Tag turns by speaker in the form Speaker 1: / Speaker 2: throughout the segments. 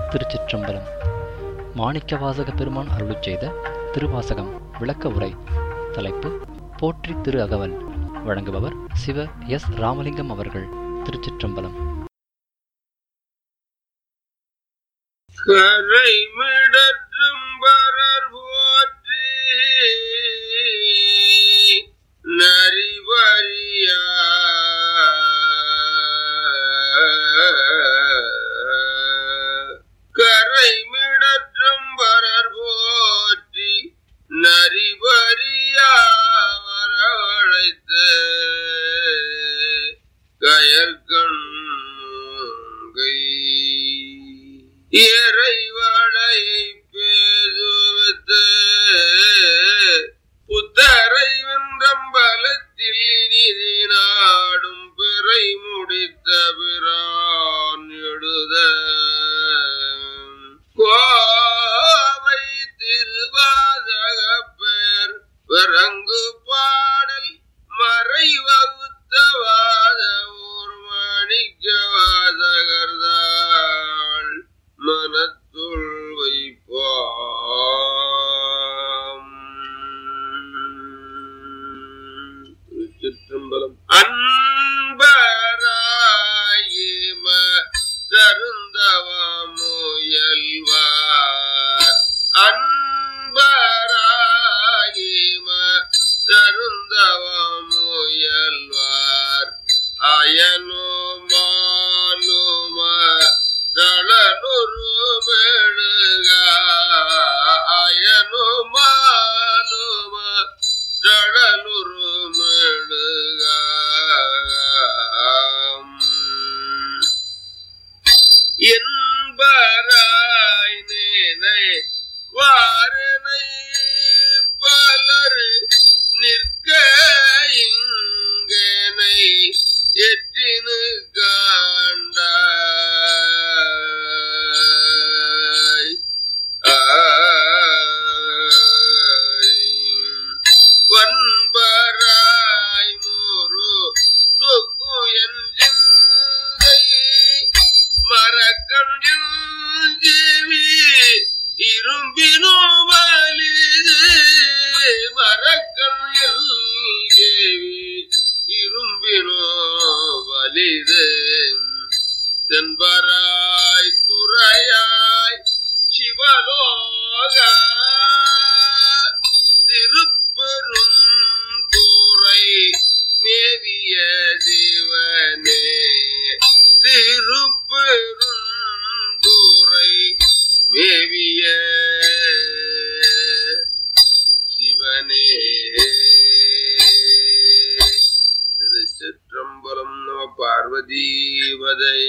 Speaker 1: திருச்சிற்றம்பலம் மாணிக்கவாசக பெருமான் அருளிச் செய்த திருவாசகம் விளக்க உரை தலைப்பு போற்றி திரு அகவல் வழங்குபவர் சிவ எஸ் ராமலிங்கம் அவர்கள் திருச்சிற்றம்பலம்
Speaker 2: கரை மிடற்றும் பரர் போற்றி நரிவரியா கரை மிடற்றும் பரர் போற்றி நரிவரியா வரவழைத்த கயற்கண் கை இறைவளை பேசுவத்து புத்தரை வென்றம்பலத்தில் நிதி நாடும் பிறை முடித்த பிரான் எழுத கோவை திருவாதக பேர் விறங்கு பாடல் மறை வகுத்தவாத ஊர் மாணிக்க வாசகர்தாள் மனத்துள் வைப்பாம் திருச்சிற்றம்பலம் அன்பராயிம தருந்தவமுயல்வார் அன்பராயிம தருந்தவமுயல்வார் அயனோ மாலும தளனுரு மெழுக அயனோ மாலும தளனுரு மெழுக என்பராய் நினை வாரனை பலர் நிற்க இங்கனை எற்றினு காண்டாய் வன்பராய் முரு துக்கு என் சிந்தை மறக்கம் ஜீவி இரும்பினோ வலிது மறக்கம் ஜீவி இரும்பினோ வலிது தென்பராய் துறையாய் சிவலோக திருப்பெரும் துறை மேவிய சிவனே திருப்பெருந்துறை மேவிய சிவனே திருச்சிற்றம்பலம் நம பார்வதீபதே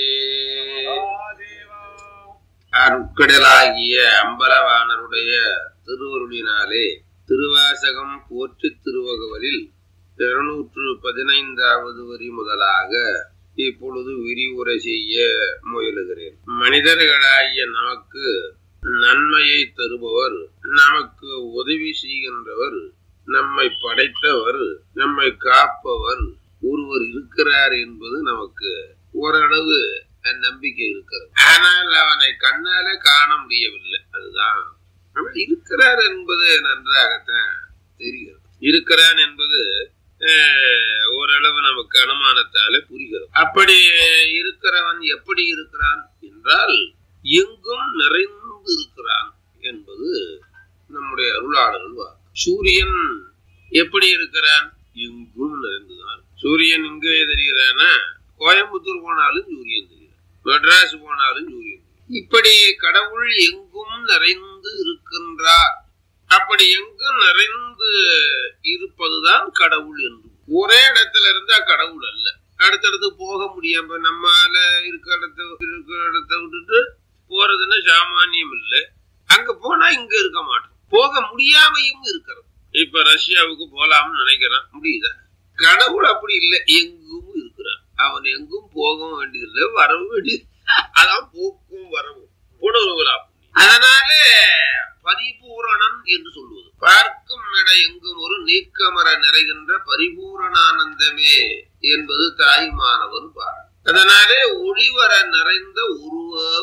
Speaker 2: அருட்கடலாகிய அம்பலவாணருடைய திருவருளினாலே திருவாசகம் போற்றி திருவகவலில் இருநூற்று பதினைந்தாவது வரி முதலாக இப்பொழுது விரிவுரை செய்ய முயலுகிறேன் மனிதர்களாகிய நமக்கு நன்மையை தருபவர் நமக்கு உதவி செய்கின்றவர் நம்மை படைத்தவர் நம்மை காப்பவர் ஒருவர் இருக்கிறார் என்பது நமக்கு ஓரளவு நம்பிக்கை இருக்கிறது ஆனால் அவனை கண்ணால காண முடியவில்லை அதுதான் ஆனால் இருக்கிறார் என்பது நன்றாகத்தான் தெரிகிறது இருக்கிறான் என்பது அஹ், ஓரளவு நமக்கு அனுமானத்தாலே புரிகிறது அப்படி இருக்கிறவன் எப்படி இருக்கிறான் என்றால் எங்கும் நிறைந்து இருக்கிறான் என்பது நம்முடைய அருளாளர்கள் வாக்கு சூரியன் எப்படி இருக்கிறான் எங்கும் நிறைந்துதான் சூரியன் இங்கே தெரிகிறானா கோயம்புத்தூர் போனாலும் சூரியன் தெரிகிறான் மெட்ராஸ் போனாலும் சூரியன் தெரிகிறான். இப்படி கடவுள் எங்கும் நிறைந்து இருக்கின்றார் அப்படி எங்கும் நிறைந்து இருப்பதுதான் கடவுள் என்று ஒரே இடத்துல இருந்தா கடவுள் அல்ல அடுத்தடுத்து போக முடியாம நம்மால இருக்கிற இடத்த இருக்கிற இடத்த விட்டுட்டு போறதுன்னா சாமானியம் இல்லை அங்க போனா இங்க இருக்க மாட்டோம் போக முடியாமையும் இருக்கிறது இப்ப ரஷ்யாவுக்கு போலாம்னு நினைக்கிறான் முடியுதா கடவுள் அப்படி இல்லை எங்கும் இருக்கிறான் அவன் எங்கும் போகவும் வேண்டியதில்லை வரவும் வேண்டியது அதான் போக்கும் வரவும் உணர்வுகளா அதனால பரிபூரணம் என்று சொல்லுவது பார்க்கும் இட எங்கும் ஒரு நீக்கமர நிறைகின்ற பரிபூரணானந்தமே என்பது தாய்மானவர் பாடல் அதனாலே ஒளிவர நிறைந்த உருவ போற்றி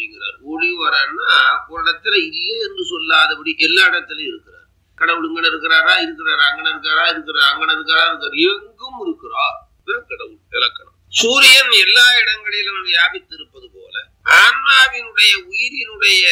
Speaker 2: அப்படிங்கிறார் ஒளி வரன்னா ஒரு இடத்துல இல்லை என்று சொல்லாதபடி எல்லா இடத்துலயும் இருக்கிறார் கடவுள் இங்கன இருக்கிறாரா இருக்கிறார் அங்கன இருக்காரா இருக்கிறார் அங்கன இருக்காரா இருக்கிறார் எங்கும் இருக்கிறார் இதுதான் கடவுள் இலக்கணம் சூரியன் எல்லா இடங்களிலும் வியாபித்திருப்பது போல ஆன்மாவினுடைய உயிரினுடைய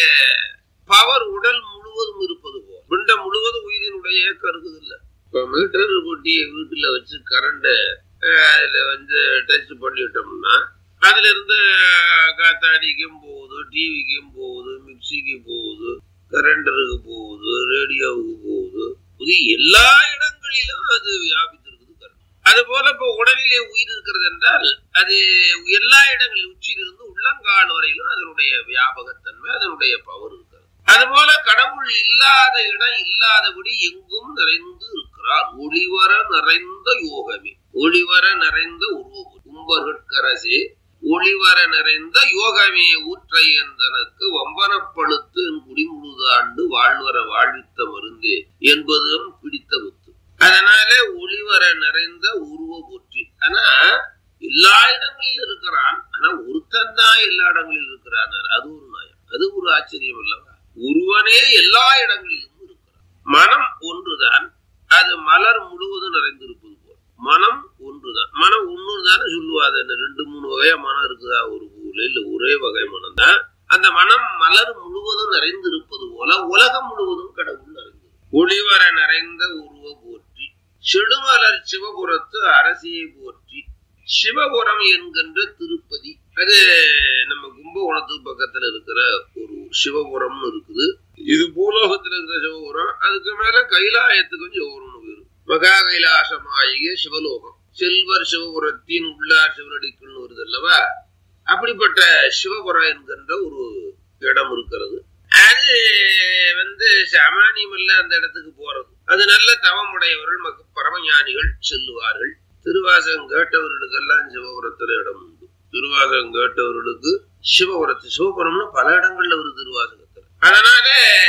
Speaker 2: பவர் உடல் முழுவதும் இருப்பது போல பிண்டம் முழுவதும் உயிரினுடைய கருகுது இல்ல இப்ப மீட்டர் கொட்டி வீட்டுல வச்சு கரண்ட அதுல வந்து டச் பண்ணிட்டோம்னா அதுல இருந்து காத்தாடிக்கும் போகுது டிவிக்கும் போகுது மிக்சிக்கு போகுது கரண்டருக்கு போகுது ரேடியோவுக்கு போகுது இது எல்லா இடங்களிலும் அது வியாபித்திருக்குது கரண்ட் அது போல இப்ப உடலிலே உயிர் இருக்கிறது என்றால் அது எல்லா இடங்களிலும் உச்சியிலிருந்து உள்ளங்கால் வரையிலும் அதனுடைய வியாபகத்தன்மை அதனுடைய பவர் இருக்கிறது அதுபோல கடவுள் இல்லாத இடம் இல்லாதபடி எங்கும் நிறைந்து இருக்கிறார் ஒளிவர நிறைந்த யோகமே ஒளிவர நிறைந்த உருவம் கும்பர்கட்கரசே ஒளிவர நிறைந்த யோகமே ஊற்றை என்றனக்கு வம்பனப்படுத்து என் குடிமுழுதாண்டு வாழ்வர வாழ்வித்த மருந்தே என்பதும் பிடித்த முத்து அதனால ஒளிவர நிறைந்த உருவ போற்றி ஆனா எல்லா இடங்களிலும் இருக்கிறான் ஆனா ஒருத்தன் தான் எல்லா இடங்களிலும் இருக்கிறான் அது ஒரு நயம் அது ஒரு ஆச்சரியம் அல்லவா ஒருவனே எல்லா இடங்களிலும் இருக்கிறான் மனம் ஒன்றுதான் அது மலர் முழுவதும் நிறைந்திருப்பது போல் மனம் ஒன்றுதான் மனம் ஒண்ணுதானே சொல்லுவாது என்ன ரெண்டு மூணு வகையா மனம் இருக்குதா ஒரு பூல இல்ல ஒரே வகை மனம் தான் அந்த மனம் மலர் முழுவதும் நிறைந்திருப்பது போல உலகம் முழுவதும் கடவுள் நிறைந்தது ஒளிவர நிறைந்த உருவ போற்றி செடுமலர் சிவபுரத்து அரசியை போற்றி சிவபுரம் என்கின்ற திருப்பதி அது நம்ம கும்பகோணத்துக்கு பக்கத்துல இருக்கிற ஒரு சிவபுரம்னு இருக்குது இது பூலோகத்துல இருக்கிற சிவபுரம் அதுக்கு மேல கைலாயத்துக்கு சிவபுரம்னு பேரு மகா கைலாசமாகிய சிவலோகம் செல்வர் சிவபுரத்தின் உள்ளார் சிவனடிக்குன்னு வருது அல்லவா அப்படிப்பட்ட சிவபுரம் என்கின்ற ஒரு இடம் இருக்கிறது அது வந்து சாமானியம் அல்ல அந்த இடத்துக்கு போறது அது நல்ல தவமுடையவர்கள் மக்க பரமஞானிகள் செல்லுவார்கள் திருவாசகம் கேட்டவர்களுக்கெல்லாம் சிவபுரத்துல இடம் உண்டு திருவாசகம் கேட்டவர்களுக்கு சிவபுரத்து சிவபுரம்னு பல இடங்கள்ல ஒரு திருவாசகத்துல அதனால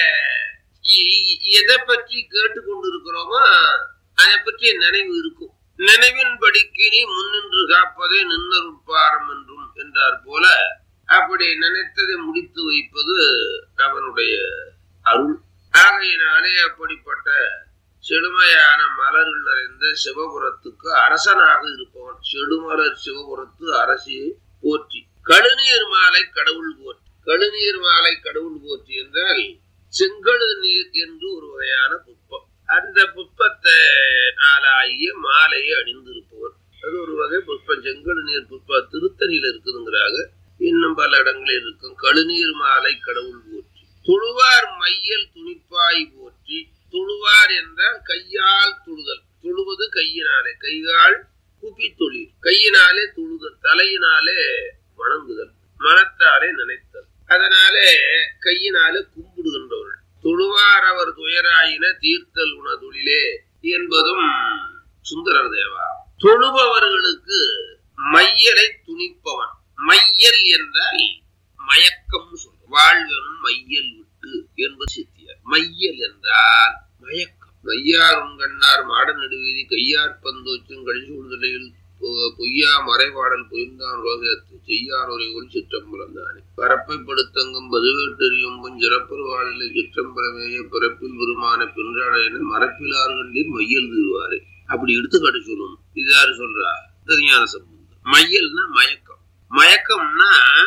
Speaker 2: எதை பற்றி கேட்டுக்கொண்டு இருக்கிறோமோ அதை பற்றிய நினைவு இருக்கும் நினைவின் படிக்கினி முன்னின்று காப்பதே நின்னருட்பாரம் என்றும் என்றார் போல அப்படி நினைத்ததை முடித்து வைப்பது அவனுடைய அருள் ஆகையினாலே அப்படிப்பட்ட செழுமையான மலர்கள் நிறைந்த சிவபுரத்துக்கு அரசனாக இருப்பவன் செடுமலர் சிவபுரத்து அரசியை போற்றி கழுநீர் மாலை கடவுள் போற்றி கழுநீர் மாலை கடவுள் போற்றி என்றால் செங்கழு நீர் என்று ஒரு வகையான புஷ்பம் அந்த புஷ்பத்தை நாளாகிய மாலையை அணிந்திருப்பவன் அது ஒரு வகை புஷ்பம் செங்கழு நீர் புஷ்பம் திருத்தணியில இருக்குதுங்கிறாங்க இன்னும் பல இடங்களில் இருக்கும் கழுநீர் மாலை கடவுள் போற்றி துழுவார் மையல் துணிப்பாய் போற்றி துழுவார் என்றால் கையால் துழுதல் துழுவது கையினாலே கைகால் குப்பி தொழில் கையினாலே துழுதல் தலையினாலே வணங்குதல் மனத்தாலே நினைத்தல் அதனாலே கையினாலே கும்பிடுகின்றவர்கள் தொழுவார் அவர் துயராயின தீர்த்தல் உணதுளிலே என்பதும் சுந்தரர் தேவா தொழுபவர்களுக்கு மையலை துணிப்பவன் மையல் என்றால் மயக்கம் சொல்ற வாழ்வனும் மையல் விட்டு என்பது சித்தியார் மையல் என்றால் மயக்கம் மையார் உங்கண்ணார் மாட நடுவீதி கையார் பந்தோச்சும் கழிசூழ்நிலையில் பொய்யா மறைபாடல் புரிந்தான் ரோகத்து செய்யார் உரைகள் சிற்றம்பலம் தானே பரப்பை படுத்தங்கும் பதுவேட்டெறியும் சிறப்பர் வாழிலை சிற்றம்பலமேய பிறப்பில் விருமான பின்றாடையின மரப்பிலார்கள் நீர் மையல் தீர்வாரே அப்படி எடுத்துக்காட்டு சொல்லணும் இது யாரு சொல்றா தெரியான சம்பந்தம் மையல்னா மயக்கம் மயக்கம்னா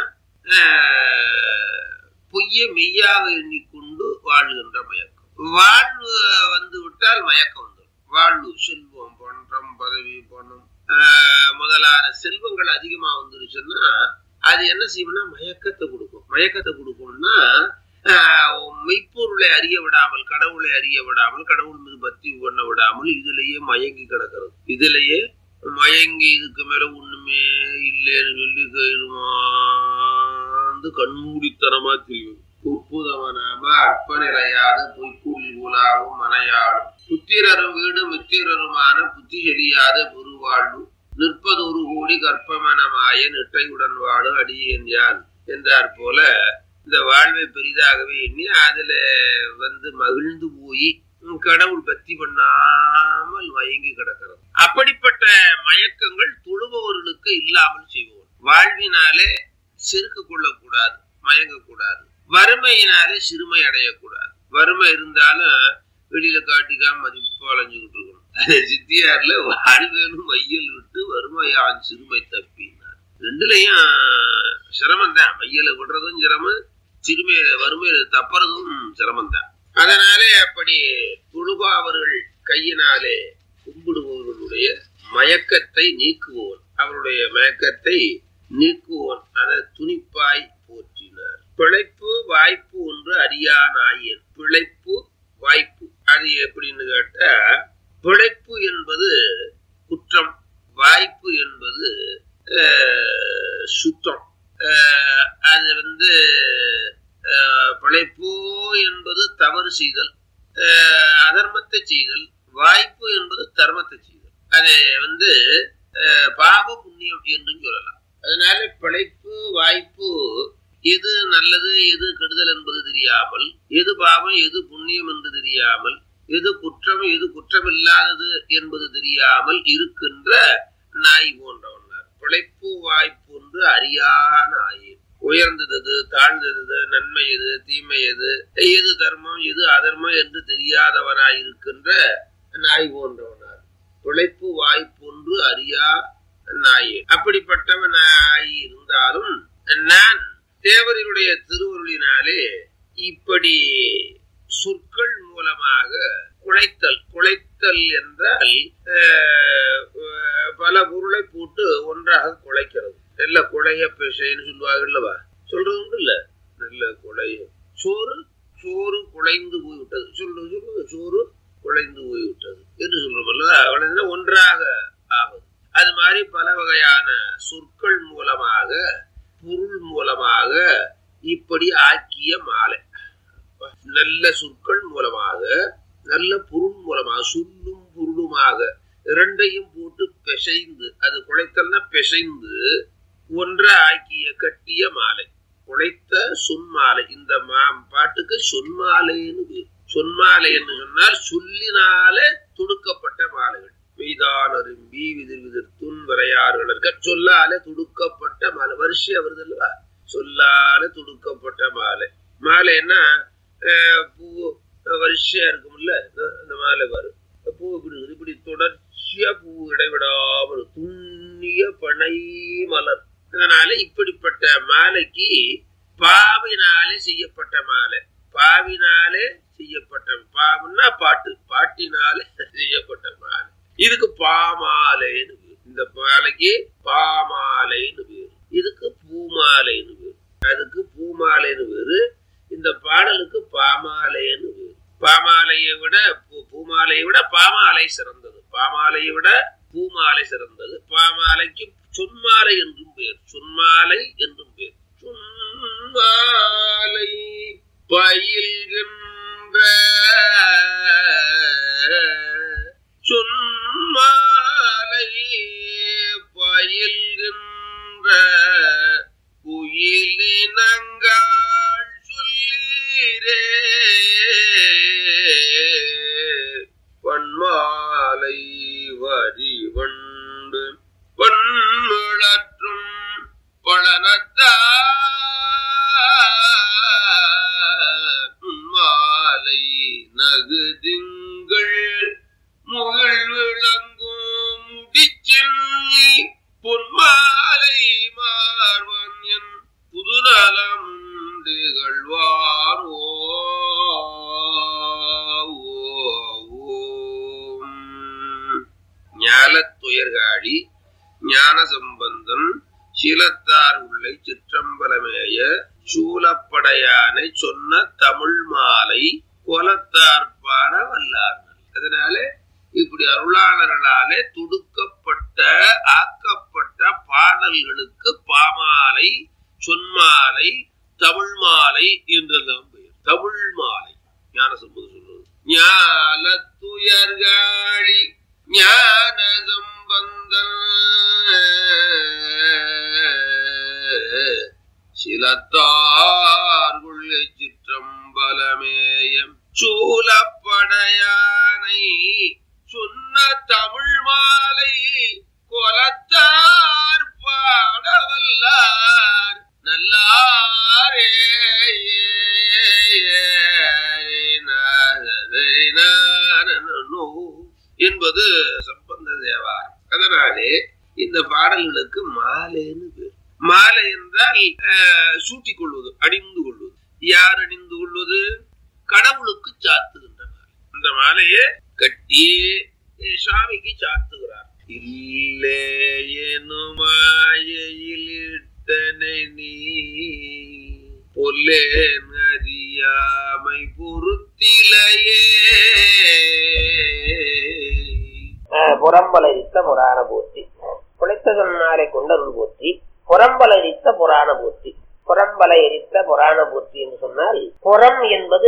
Speaker 2: பொய்ய மெய்யாக எண்ணிக்கொண்டு வாழ்கின்ற மயக்கம் வாழ்வு வந்து விட்டால் மயக்கம் வந்துடும் வாழ்வு செல்வம் பணம் பதவி பணம் முதலான செல்வங்கள் அதிகமா வந்துருச்சுன்னா அது என்ன செய்யும்னா மயக்கத்தை கொடுக்கும் மயக்கத்தை கொடுக்கும்னா மெய்ப்பொருளை அறிய விடாமல் கடவுளை அறிய விடாமல் கடவுள் மீது பக்தி பண்ண விடாமல் இதுலயே மயங்கி கிடக்கிறது இதுலயே மயங்கி இதுக்கு மேல ஒண்ணுமே இல்லைன்னு சொல்லி கைருமாந்து கண்மூடித்தனமா தெரியும் உப்புதவனாம அற்ப நிலையாது பொய்க்கூலி உலாவும் மனையாடும் புத்திரரும் வீடு மித்திரருமான புத்தி செழியாத பெருவாழ்வு நிற்பது ஒரு கோடி கற்பமனமாய நெட்டையுடன் வாடு அடியேன் யான் என்றார் போல இந்த வாழ்வை பெரிதாகவே எண்ணி அதுல வந்து மகிழ்ந்து போய் கடவுள் பக்தி பண்ணாமல் மயங்கி கிடக்கிறது அப்படிப்பட்ட மயக்கங்கள் தொழுபவர்களுக்கு இல்லாமல் செய்வோம் வாழ்வினாலே செருக்கு கொள்ளக்கூடாது மயங்கக்கூடாது வறுமையினாலே சிறுமை அடையக்கூடாது வறுமை இருந்தாலும் வெளியில காட்டிக்காம மதிப்பு அலைஞ்சுக்கிட்டு இருக்கணும் அது சித்தியார்ல வாழ்வேனும் மையல் விட்டு வறுமையான் சிறுமை தப்பினார் ரெண்டுலயும் சிரமம் தான் மையலை விடுறதும் சிரமம் சிறுமையில வறுமையில தப்புறதும் சிரமம் தான் அதனாலே அப்படி குழுபாவர்கள் கையினாலே கும்பிடுபவர்களுடைய மயக்கத்தை நீக்குவோன் அவருடைய மயக்கத்தை நீக்குவோன் அதை துணிப்பாய் போற்றினார் பிழைப்பு வாய்ப்பு ஒன்று அறியானாயன் பிழைப்பு வாய்ப்பு அது எப்படின்னு கேட்டா பிழைப்பு என்பது குற்றம் வாய்ப்பு என்பது அஹ், சுத்தம் அஹ், அது வந்து அஹ், பிழைப்பு என்பது தவறு செய்தல் அஹ், அதர்மத்தை செய்தல் வாய்ப்பு என்பது தர்மத்தை செய்தல் அது வந்து அஹ், பாப புண்ணியம் என்றும் சொல்லலாம் அதனால பிழைப்பு வாய்ப்பு எது நல்லது எது கெடுதல் என்பது தெரியாமல் எது பாவம் எது புண்ணியம் என்று தெரியாமல் எது குற்றம் எது குற்றமில்லாதது என்பது தெரியாமல் இருக்கின்ற நாய் போன்றவனார் பிழைப்பு வாய்ப்பு ஒன்று அறியா நாயின் உயர்ந்தது எது, தாழ்ந்தது எது, நன்மை எது தீமை எது எது தர்மம் எது அதர்மம் என்று தெரியாதவனாய் இருக்கின்ற நாய் போன்றவனார் பிழைப்பு வாய்ப்பு ஒன்று அறியா நாயே அப்படிப்பட்டவனாய் இருந்தாலும் நான் தேவர்களுடைய திருவருளினாலே இப்படி சொற்கள் மூலமாக குழைத்தல் குழைத்தல் என்றால் அஹ், அஹ், பல பொருளை போட்டு ஒன்றாக குழைக்கிறது நல்ல குழைய பேசைன்னு சொல்லுவாங்கல்லவா சொல்றது உண்டு இல்ல நல்ல குழைய சோறு சோறு குழைந்து போய்விட்டது சொல்றது சொல்லுங்க சோறு குழைந்து போய்விட்டது என்று சொல்றோம் அல்லவா குழைந்தா ஒன்றாக ஆகுது அது மாதிரி பல வகையான சொற்கள் மூலமாக பொருள் மூலமாக இப்படி ஆக்கிய மாலை நல்ல சொற்கள் மூலமாக நல்ல பொருள் மூலமாக சொல்லும் பொருளுமாக இரண்டையும் போட்டு பிசைந்து அது குழைத்தல்னா பிசைந்து ஒன்றை ஆக்கிய கட்டிய மாலை குழைத்த சொன்மாலை இந்த மா பாட்டுக்கு சொன்மாலைன்னு பேர் சொன்மாலை என்று சொன்னால் சொல்லினாலே துடுக்கப்பட்ட மாலைகள் மெய்தான் அரும்பி விதிர் விதிர் துன் வரையாறுகளுக்க சொல்லாலே துடுக்கப்பட்ட மாலை வரிசையா வருது அல்லவா சொல்லாலே துடுக்கப்பட்ட மாலை மாலைன்னா அஹ், பூ வரிசையா இருக்கும்ல இந்த- இந்த மாலை வரும் பூ இப்படி இருக்குது. இப்படி தொடர்ச்சியா பூ இடைவிடாமல் துண்ணிய பனை மலர் அதனால இப்படிப்பட்ட மாலைக்கு பாவினாலே செய்யப்பட்ட மாலை பாவினாலே செய்யப்பட்ட பாவுன்னா பாட்டு பாட்டினாலே செய்யப்பட்ட மாலை இதுக்கு பாமாலைன்னு பேரு. இந்த மாலைக்கு பாமாலைன்னு பேரு இதுக்கு பூமாலைன்னு பேரு அதுக்கு பூமாலைன்னு பேரு இந்த பாடலுக்கு பாமாலைன்னு பேரு பாமாலையை விட பூ- பூமாலையை விட பாமாலை சிறந்தது பாமாலையை விட பூமாலை சிறந்தது பாமாலைக்கு சொன்மாலை என்றும் பேர் சொன்மாலை என்றும் பேர் சொன்மாலை பயில்கின்ற சொன்மாலை பயில்கின்ற குயிலினங்காள் சொல்லீரே பன்மாலை வரிவண்டு பன்முழற்றும் பழனத்தாலை நகுதிங்கள் முகில் விளங்கும் முடிச்சென்னி பொன்மாலை மார்வன் என் புதுநலம் திகழ்வாரோ ஞாலத்துயர்காழி ஞான சம்பந்தம் சீலத்தார் உள்ளை சிற்றம்பலமேய சூலப்படையானை சொன்ன தமிழ் மாலை கோலத்தார் பாட வல்லார்கள் அதனால இப்படி அருளாளர்களாலே துடுக்கப்பட்ட ஆக்கப்பட்ட பாடல்களுக்கு பாமாலை சொன்மாலை தமிழ் மாலை என்றெல்லாம் பெயர் தமிழ் மாலை ஞான சம்பந்தம் சொல்றது ஞாலத்துயர்காழி ஞான சம்பந்தன் சிலத்தார்குள்ள சிற்றம்பலமேயம் சூலப்படையானை சொன்ன தமிழ் மாலை கொலத்தார் பாடவல்லார் நல்லாரே என்பது சம்பந்த தேவாரம் அதனாலே இந்த பாடல்களுக்கு மாலைன்னு பேர் மாலை என்றால் அஹ், சூட்டிக் கொள்வது அணிந்து கொள்வது யார் அணிந்து கொள்வது கடவுளுக்கு சாத்துகின்ற மாலை இந்த மாலையை கட்டி அஹ், சாமிக்கு சாத்துகிறார் இல்லே எனும் மாயையில் இட்டனை நீ பொல்லேன் அறியாமை பொறுத்திலையே
Speaker 3: புறம்பலரித்த புராண போற்றி குலைத்த சொன்னாரை கொண்டருள் போற்றி புறம்பலரித்த புராண போற்றி புறம்பலை எரித்த புராண போற்றி என்று சொன்னால் புறம் என்பது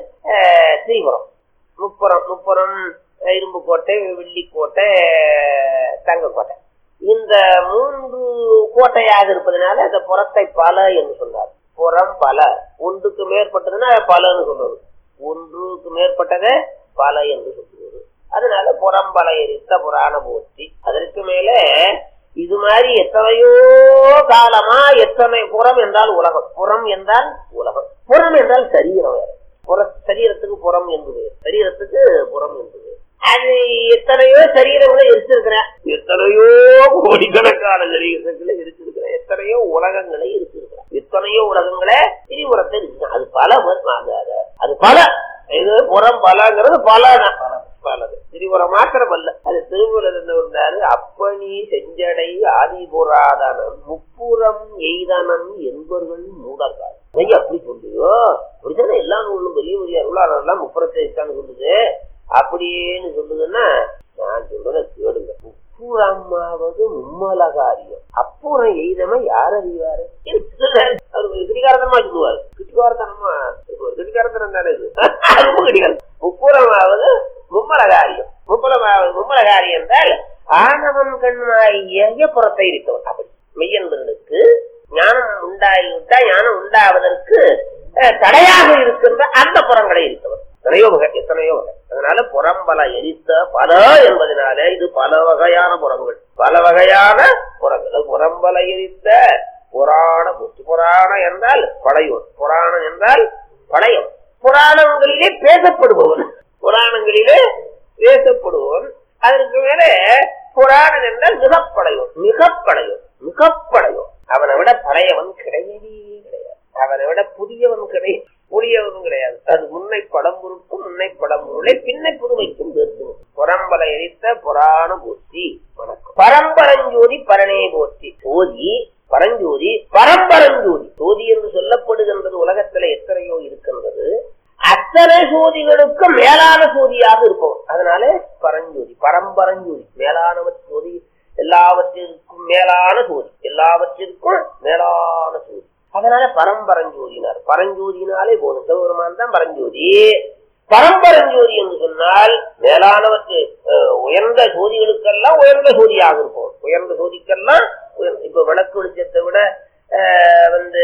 Speaker 3: அஹ், ஸ்ரீபுரம் முப்புறம் முப்புறம் அஹ், இரும்பு கோட்டை வெள்ளிக்கோட்டை தங்கக்கோட்டை இந்த மூன்று கோட்டையாக இருப்பதனால அந்த புறத்தை பல என்று சொன்னார் புறம் பல ஒன்றுக்கு மேற்பட்டதுன்னா பலன்னு சொல்றது ஒன்றுக்கு மேற்பட்டதை பல என்று சொல்லுவது அதனால புறம்பல எரித்த புராண போற்றி அதற்கு மேல இது மாதிரி எத்தனையோ காலமா எத்தனை புறம் என்றால் உலகம் புறம் என்றால் உலகம் புறம் என்றால் சரீரம் வேற புற சரீரத்துக்கு புறம் என்று பெயர் சரீரத்துக்கு புறம் என்று பெயர் அது எத்தனையோ சரீரங்களை எரிச்சிருக்கிறேன் எத்தனையோ கோடிக்கணக்கான சரீரங்களை எரிச்சிருக்கிறேன் எத்தனையோ உலகங்களை எரிச்சிருக்கிறேன் எத்தனையோ உலகங்களை திரிபுரத்தை இருக்கு அது பல வரும். அது அது- அது பல இது புறம் பலங்கிறது பல பலது திரிபுரம் மாத்திரம் அல்ல அது திருமுறை இருந்தாரு அப்பனி செஞ்சடை ஆதிபுராதனம் முப்புறம் எய்தனன் என்பர்கள் மூடர்கள் ஐயா அப்படி சொல்லியோ அப்படித்தானே எல்லா நூலும் பெரிய பெரிய அருளாளர்லாம் முப்புறத்தை இருக்கான்னு சொல்லுது அப்படின்னு சொல்லுதுன்னா நான் சொல்றத கேளுங்க முப்புறமாவது மும்மலகாரியம் அப்புறம் எய்தம யார் அறிவாரு கிட்டிகாரத்தனமா சொல்லுவாரு கிட்டிகாரத்தனமா கிட்டிகாரத்தனம் தானே இது அது ரொம்ப கிட்டிகாரம் முப்புறமாவது மும்மலகாரியம் முப்புறமாவது மும்மலகாரியம் என்றால் ஆணவன் கண்மாய புறத்தை இருக்கவன் அப்படி மெய்யன்பர்களுக்கு ஞானம் உண்டாகிவிட்டா ஞானம் உண்டாவதற்கு அஹ், தடையாக இருக்கின்ற அந்த புறங்களை இருக்கவர் எத்தனையோ வகை எத்தனையோ வகை அதனால புறம்பல எரித்த பல என்பதனால இது பல வகையான புறங்கள் பல வகையான புறங்கள் புறம்பல எரித்த புராண புத்தி புராணம் என்றால் படையோன் புராணம் என்றால் படையம் புராணங்களிலே பேசப்படுபவன் புராணங்களிலே பேசப்படுபவன் அதற்கு மேல புராணம் என்றால் மிகப்படையோன் மிகப்படையோன் மிகப்படையோன் அவனை விட பழையவன் கிடையவே கிடையாது அவனை விட புதியவன் கிடையாது புதியவன் கிடையாது அது முன்னை படம் பொருட்கும் முன்னை படம் பொருளை பின்னை புதுமைக்கும் பேசும் புறம்பல எரித்த புராண போற்றி வணக்கம் பரம்பரஞ்சோதி பரணே போற்றி சோதி பரஞ்சோதி பரம்பரஞ்சோதி சோதி என்று சொல்லப்படுகின்றது உலகத்துல எத்தனையோ இருக்கின்றது அத்தனை சோதிகளுக்கு மேலான சோதியாக இருப்பவன் அதனால பரஞ்சோதி பரம்பரஞ்சோதி மேலானவர் சோதி எல்லாவற்றிற்கும் மேலான சோதி எல்லாவற்றிற்கும் மேலான சோதி அதனால பரம்பரஞ்சோதினார் பரஞ்சோதினாலே போதும் சிவபெருமான் தான் பரஞ்சோதி பரம்பரஞ்சோதி என்று சொன்னால் மேலானவற்று அஹ், உயர்ந்த சோதிகளுக்கெல்லாம் உயர்ந்த சோதியாக இருப்போம் உயர்ந்த சோதிக்கெல்லாம் உயர்ந்த- இப்ப விளக்கு வெளிச்சத்தை விட அஹ், வந்து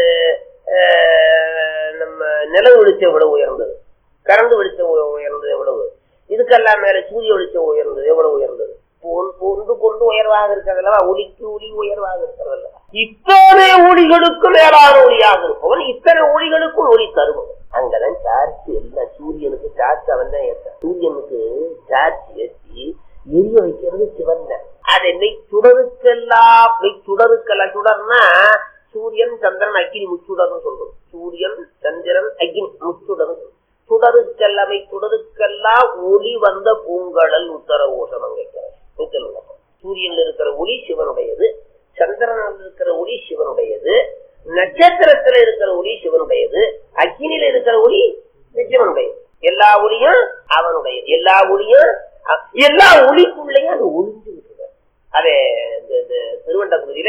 Speaker 3: அஹ், நம்ம நில வெளிச்சம் விட உயர்ந்தது கரண்ட் வெளிச்சம் உய- உயர்ந்தது எவ்வளவு இதுக்கெல்லாம் மேல சூரிய வெளிச்சம் உயர்ந்தது எவ்வளவு உயர்ந்தது ஒன்- ஒன்று கொண்டு உயர்வாக இருக்கிறதல்லவா ஒளிக்கு ஒளி உயர்வாக இருக்கிறதல்ல இத்தனை ஒளிகளுக்கு மேலான ஒளியாக இருப்பவன் இத்தனை ஒளிகளுக்கும் ஒளி தருபவன் அங்கதான் சார்ஜ் எல்லாம் சூரியனுக்கு சார்ஜ் அவன் தான் ஏற்றான் சூரியனுக்கு சார்ஜ் ஏற்றி எரிய வைக்கிறது சிவன் தான் அது என்னை சுடருக்கெல்லாம் மெய் சுடருக்கெல்லாம் சுடர்னா சூரியன் சந்திரன் அக்கினி முச்சுடர்னு சொல்றோம் சூரியன் சந்திரன் அக்கினி முச்சுடர்னு சொல்றோம். சுடருக்கெல்லாமை சுடருக்கெல்லாம் ஒளி வந்த பூங்கடல் உத்தர ஓசனம் வைக்கிறார் சூரியன்ல இருக்கிற ஒளி சிவனுடையது சந்திரனில் இருக்கிற ஒளி சிவனுடையது நட்சத்திரத்துல இருக்கிற ஒளி சிவனுடையது அக்கினியில இருக்கிற ஒளி சிவனுடையது எல்லா ஒளியும் அவனுடைய எல்லா ஒளியும் அ- எல்லா ஒளிக்குள்ளேயும் அது ஒளிஞ்சு விட்டுருக்க அதே இந்த இந்த திருவண்டகுதியில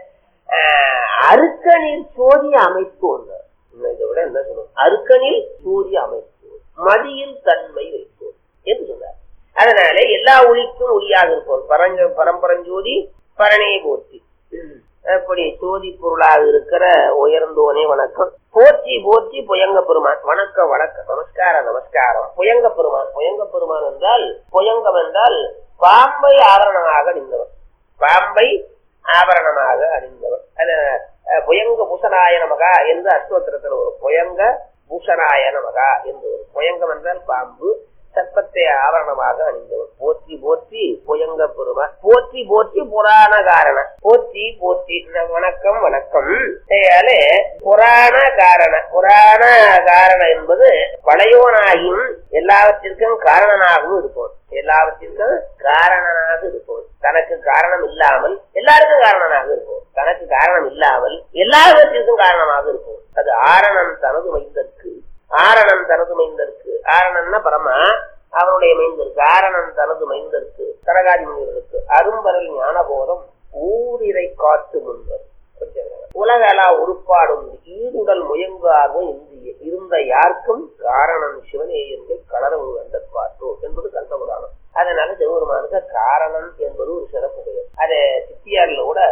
Speaker 3: அருக்கனில் சோதிய அமைப்பு ஒன்று இன்னும் இதை விட என்ன சொல்லணும் அருக்கனில் சூரிய அமைப்பு மதியில் தன்மை வைப்போம் என்று சொன்னார் அதனால எல்லா ஒளிக்கும் ஒளியாக இருப்போம் பரஞ்ச பரம்பரஞ்சோதி பரணையை போற்றி அப்படி சோதி பொருளாக இருக்கிற உயர்ந்தோனே வணக்கம் போற்றி போற்றி புயங்க பெருமான் வணக்கம் வணக்கம் நமஸ்காரம் நமஸ்காரம் புயங்க பெருமான் புயங்க பெருமான் என்றால் புயங்கம் என்றால் பாம்பை ஆவரணமாக அணிந்தவர் பாம்பை ஆபரணமாக அணிந்தவர் அது அஹ், புயங்க பூஷணாய நமகா என்று அஸ்தோத்திரத்தில் ஒரு புயங்க பூஷணாய நமகா என்று ஒரு புயங்கம் என்றால் பாம்பு சர்ப்பத்தை ஆவரணமாக அணிந்தவர் போற்றி போற்றி புயங்க பெருமா போற்றி போற்றி புராண காரண போற்றி போற்றி ந- வணக்கம் வணக்கம் ஆகையாலே புராண காரண புராண காரண என்பது பழையோனாகியும் எல்லாவற்றிற்கும் காரணனாகவும் இருப்போம் எல்லாவற்றிற்கும் காரணனாக இருப்போம் தனக்கு காரணம் இல்லாமல் எல்லாருக்கும் காரணனாக இருப்போம் தனக்கு காரணம் இல்லாமல் எல்லாவற்றிற்கும் காரணமாக இருப்போம் அது ஆரணன் தனது மைந்தற்கு ஆரணன் தனது மைந்தற்கு ஆரணன்னா பரமா அவனுடைய மைந்தருக்கு ஆரணன் தனது மைந்தருக்கு கரகாதி முனிவர்களுக்கு அரும்பரல் ஞானபோதம் ஊரிரை காட்டு முன்பர் கொஞ்சம் இருங்க. உலகளா உருப்பாடும் ஈருடல் முயங்கார்வும் இந்திய இருந்த யாருக்கும் காரணம் சிவனே என்று கலரவு கண்ட பாட்டோ என்பது கந்த புராணம் அதனால சிவபெருமானுக்கு காரணம் என்பது ஒரு சிறப்பு பெயர் அது சித்தியார்ல கூட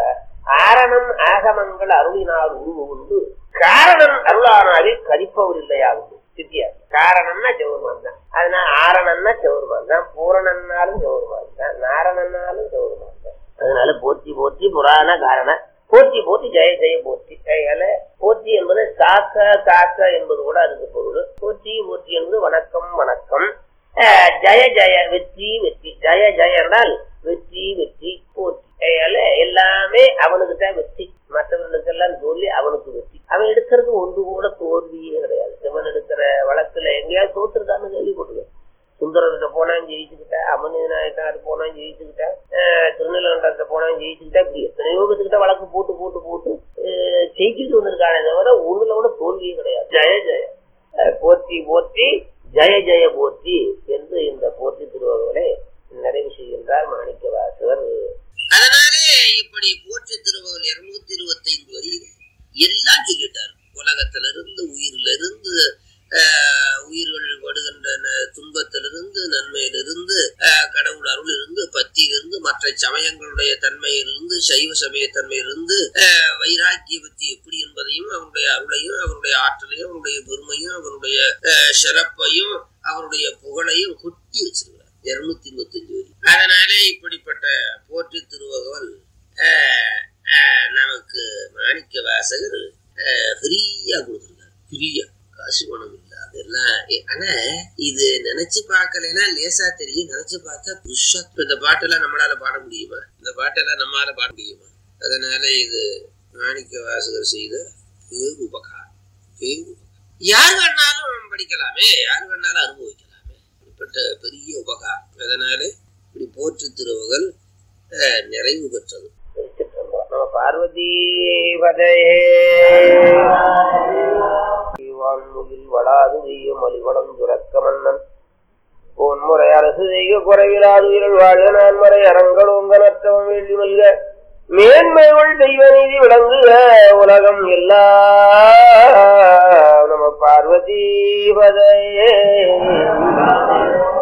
Speaker 3: ஆரணம் ஆகமங்கள் அருளினால் உருவு உண்டு காரணம் அருளானாலே கரிப்பவர் இல்லையாகும் சித்தியார் காரணம்னா சிவபெருமான் தான் அதனால ஆரணம்னா சிவபெருமான் தான் பூரணன்னாலும் சிவபெருமான் தான் நாரணன்னாலும் சிவபெருமான் தான் அதனால போற்றி போற்றி புராண காரண போற்றி போற்றி ஜெய ஜெய போற்றி அதனால போற்றி என்பது காக்க காக்க என்பது கூட அதுக்கு பொருள் போற்றி போற்றி என்பது வணக்கம் வணக்கம் அஹ், ஜெய ஜெய வெற்றி வெற்றி ஜெய ஜெய என்றால் வெற்றி வெற்றி போற்றி அதனால எல்லாமே அவனுக்கு தான் வெற்றி மற்றவர்களுக்கெல்லாம் தோல்வி அவனுக்கு வெற்றி அவன் எடுக்கிறது ஒன்று கூட தோல்வியே கிடையாது சிவன் எடுக்கிற வழக்குல எங்கேயாவது தோத்துருக்கான்னு கேள்விப்பட்டிருக்கேன் சுந்தரர்கிட்ட போனா ஜெயிச்சுக்கிட்டா அமர்நாயக்கார் போனா ஜெயிச்சுக்கிட்டா அஹ் திருநெல்வேலிட்ட போனா ஜெயிச்சுக்கிட்டா இப்படி எத்தனையோ பேத்துக்கிட்ட வழக்கு போட்டு போட்டு போட்டு அஹ் ஜெயிச்சுட்டு வந்திருக்கானே தவிர ஒண்ணுல கூட தோல்வியே கிடையாது ஜெய ஜெய அஹ் போற்றி போற்றி ஜெய ஜெய போற்றி என்று இந்த போற்றி திருவள்ளுவரை நிறைவு செய்கின்றார் மாணிக்க வாசகர்
Speaker 2: அதனாலே இப்படி போற்றி திருவள்ளுவர் இருநூத்தி இருபத்தி ஐந்து வரி எல்லாம் சொல்லிட்டார் உலகத்திலிருந்து உயிரிலிருந்து ஆஹ், உயிர்கள் படுகின்ற ந- துன்பத்திலிருந்து நன்மையிலிருந்து ஆஹ், கடவுள் அருளிலிருந்து பத்தியிலிருந்து மற்ற சமயங்களுடைய தன்மையிலிருந்து சைவ சமய தன்மையிலிருந்து ஆஹ், வைராக்கிய பத்தி எப்படி என்பதையும் அவருடைய அருளையும் அவருடைய ஆற்றலையும் அவருடைய பெருமையும் அவருடைய ஆஹ், சிறப்பையும் அவருடைய புகழையும் கொட்டி வச்சிருக்கிறார் இருநூத்தி இருபத்தி அஞ்சு வரி அதனாலே இப்படிப்பட்ட போற்றி திருவகவல் ஆஹ், ஆஹ், நமக்கு மாணிக்க வாசகர் ஃப்ரீயா கொடுத்துருக்காரு ஃப்ரீயா காசு பணம் இல்ல அதெல்லாம் எ- ஆனா இது நினைச்சு பார்க்கலைன்னா லேசா தெரியும் நினைச்சு பார்த்தா புருஷா இப்ப இந்த பாட்டெல்லாம் நம்மளால பாட முடியுமா இந்த பாட்டெல்லாம் நம்மளால பாட முடியுமா அதனால இது மாணிக்க வாசகர் செய்த பேரு உபகாரம் பேரு உபகாரம் யார் வேணாலும் படிக்கலாமே யார் வேணாலும் அனுபவிக்கலாமே இப்படிப்பட்ட பெரிய உபகாரம் அதனால இப்படி போற்று திருவுகள் அஹ், நிறைவு பெற்றது
Speaker 3: திருச்சிற்றம்பலம். நம பார்வதி பதையே வான்முகில் வளாது வீயும் மலிவளம் துறக்க மன்னன் பொன்முறை அரசு செய்க குறைவிலாது உயிர்கள் வாழ்க நான்மறை அரங்கடோங்க நற்றவம் வேண்டி மல்க மேன்மைகள் தெய்வ நீதி விளங்குக உலகம் எல்லாம் நம பார்வதி பதையே